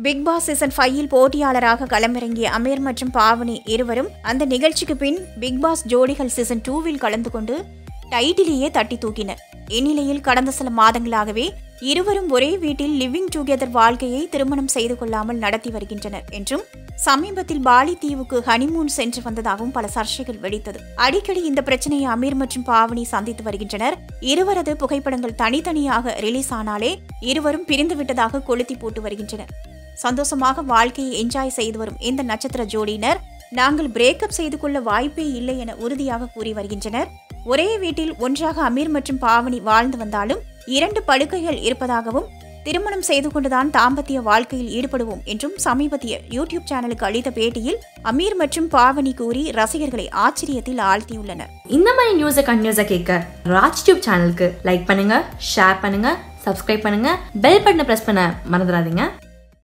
big Boss season ஃபைவில் போட்டியாளராக களமிறங்கிய அமீர் மற்றும் பாவனி இருவரும் அந்த நிகழ்ச்சிக்கு பின் பிக் பாஸ் ஜோடிகள் சீசன் டூவில் கலந்து கொண்டு டைட்டிலேயே தட்டி தூக்கினர் இந்நிலையில் கடந்த சில மாதங்களாகவே இருவரும் ஒரே வீட்டில் லிவிங் டுகெதர் வாழ்க்கையை திருமணம் செய்து கொள்ளாமல் நடத்தி வருகின்றனர் என்றும் சமீபத்தில் பாலி தீவுக்கு ஹனிமூன் சென்று வந்ததாகவும் பல சர்ச்சைகள் வெடித்தது அடிக்கடி இந்த பிரச்சனையை அமீர் மற்றும் பாவனி சந்தித்து வருகின்றனர் இருவரது புகைப்படங்கள் தனித்தனியாக ரிலீஸ் ஆனாலே இருவரும் பிரிந்து விட்டதாக கொளுத்தி போட்டு வருகின்றனர் சந்தோஷமாக வாழ்க்கையை என்ஜாய் செய்து வரும் இந்த நட்சத்திர ஜோடியினர் நாங்கள் பிரேக்கப் செய்து கொள்ள வாய்ப்பே இல்லை என உறுதியாக கூறி வருகின்றனர் ஒரே வீட்டில் ஒன்றாக அமீர் மற்றும் பாவனி வாழ்ந்து வந்தாலும் இரண்டு படுக்கைகள் இருப்பதாகவும் திருமணம் செய்து கொண்டுதான் தாம்பத்திய வாழ்க்கையில் ஈடுபடுவோம் என்றும் சமீபத்திய யூடியூப் சேனலுக்கு அளித்த பேட்டியில் அமீர் மற்றும் பாவனி கூறி ரசிகர்களை ஆச்சரியத்தில் ஆழ்த்தியுள்ளனர் இந்த மாதிரி நியூஸை கண்டினியூஸாக கேட்க ராஜ் டியூப் சேனலுக்கு லைக் பண்ணுங்க ஷேர் பண்ணுங்க சப்ஸ்கிரைப் பண்ணுங்க பெல் பட்டனை ப்ரெஸ் பண்ண மறந்துடாதீங்க